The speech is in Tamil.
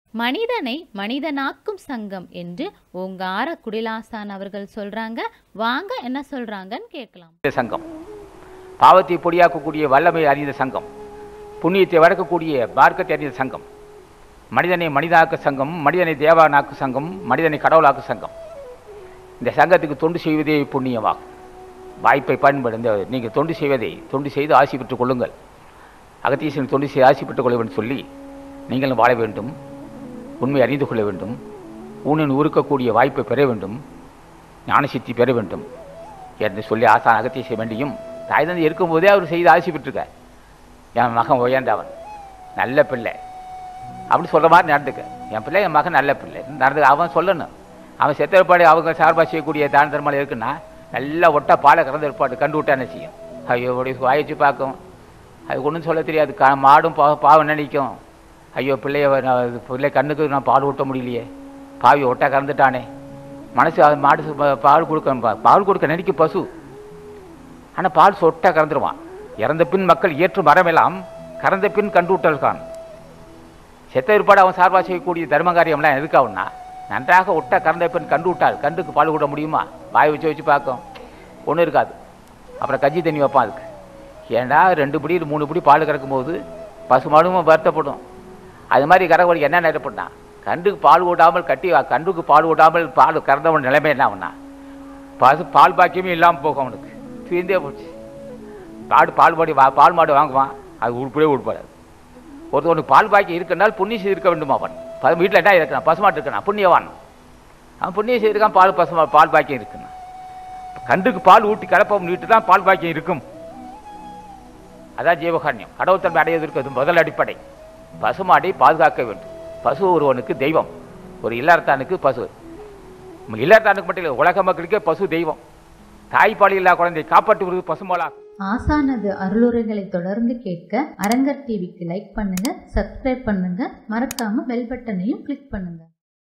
மனிதனை மனிதனாக்கும் சங்கம் என்று ஓங்கார குடிலாசான் அவர்கள் சொல்றாங்க வாங்க என்ன சொல்றாங்கன்னு கேட்கலாம் அறிந்த சங்கம் பாவத்தை பொடியாக்கக்கூடிய வல்லமை அறிந்த சங்கம் புண்ணியத்தை வளர்க்கக்கூடிய மார்க்கத்தை அறிந்த சங்கம் மனிதனை மனிதாக்க சங்கம் மனிதனை தேவானாக்கு சங்கம் மனிதனை கடவுளாக்கு சங்கம் இந்த சங்கத்துக்கு தொண்டு செய்வதே புண்ணியமாகும் வாய்ப்பை பயன்படுத்த நீங்கள் தொண்டு செய்வதை தொண்டு செய்து ஆசி பெற்றுக் கொள்ளுங்கள் அகத்தீசன் தொண்டு செய்து ஆசி பெற்றுக் கொள்ள வேண்டும் சொல்லி நீங்களும் வாழ வேண்டும் உண்மை அறிந்து கொள்ள வேண்டும் ஊனின் உருக்கக்கூடிய வாய்ப்பை பெற வேண்டும் ஞானசித்தி பெற வேண்டும் என்று சொல்லி ஆசான் அகத்தீச வேண்டியும் தாய் தந்தை இருக்கும்போதே அவர் செய்து ஆசி பெற்றிருக்க என் மகன் உயர்ந்தவன் நல்ல பிள்ளை அப்படி சொல்கிற மாதிரி நடந்துக்க என் பிள்ளை என் மகன் நல்ல பிள்ளை நடந்து அவன் சொல்லணும் அவன் செத்த ஏற்பாடு அவங்க சார்பாக செய்யக்கூடிய தான தர்மம் இருக்குன்னா நல்லா ஒட்டா பாலை கறந்த ஏற்பாடு கண்டு விட்டா என்ன செய்யும் ஐயோ அப்படி வாயிச்சு பார்க்கும் அது ஒன்றும் சொல்ல தெரியாது க மாடும் பா பாவம் நினைக்கும் ஐயோ பிள்ளைய வ- நான் பிள்ளை கண்ணுக்கு நான் பால் ஊட்ட முடியலையே பாவி ஒட்டா கறந்துட்டானே மனசு அது மாடு சு- பா- பால் கொடுக்க பா- பால் கொடுக்க நினைக்கும் பசு ஆனால் பால் சொட்டா கறந்துருவான் இறந்த பின் மக்கள் ஏற்று மரமெல்லாம் கறந்த பின் கண்டு விட்டல் கான் செத்த ஏற்பாடு அவன் சார்பாக செய்யக்கூடிய தர்ம காரியம்லாம் எதுக்காகும்னா நன்றாக ஒட்டா கறந்த பின் கண்டு விட்டால் கண்டுக்கு பால் கூட முடியுமா வாய் வச்சு வச்சு பார்க்கும் ஒன்றும் இருக்காது அப்புறம் கஞ்சி தண்ணி வைப்பான் அதுக்கு ஏன்டா ரெண்டு பிடி மூணு பிடி பால் கறக்கும் போது பசு மாடும் வருத்தப்படும் அது மாதிரி கறவழி என்ன நேரப்பட்டான் கண்டுக்கு பால் விடாமல் கட்டி கண்டுக்கு பால் விடாமல் பால் கறந்தவன் நிலைமை என்ன அவனா பசு பால் பாக்கியமே இல்லாமல் போகும் அவனுக்கு தீர்ந்தே போச்சு மாடு பால் மாடி வா பால் மாடு வாங்குவான் அது உருப்படியே உருப்படாது ஒருத்தவனுக்கு பால் பாக்கி இருக்குன்னால் புண்ணியம் செய்திருக்க வேண்டும் அவன் ப வீட்டில் என்ன இருக்கிறான் பசுமாட்டு இருக்கான் புண்ணியவான் அவன் புண்ணியம் செய்திருக்கான் பால் பசுமா பால் பாக்கியம் இருக்குன்னு கண்டுக்கு பால் ஊட்டி கலப்பம் வீட்டு தான் பால் பாக்கியம் இருக்கும் அதான் ஜீவகாரண்யம் கடவுத்தன்மை அடைவதற்கு அது முதல் அடிப்படை பசுமாடை பாதுகாக்க வேண்டும் பசு ஒருவனுக்கு தெய்வம் ஒரு இல்லறத்தானுக்கு பசு இல்லறத்தானுக்கு மட்டும் இல்லை உலக மக்களுக்கே பசு தெய்வம் தாய்ப்பால் இல்லா குழந்தை காப்பாற்றுவது பசுமோலா ஆசானது அருளுரைகளை தொடர்ந்து கேட்க அரங்கர் டிவிக்கு லைக் பண்ணுங்க சப்ஸ்கிரைப் பண்ணுங்க மறக்காம பெல் பட்டனையும் கிளிக் பண்ணுங்க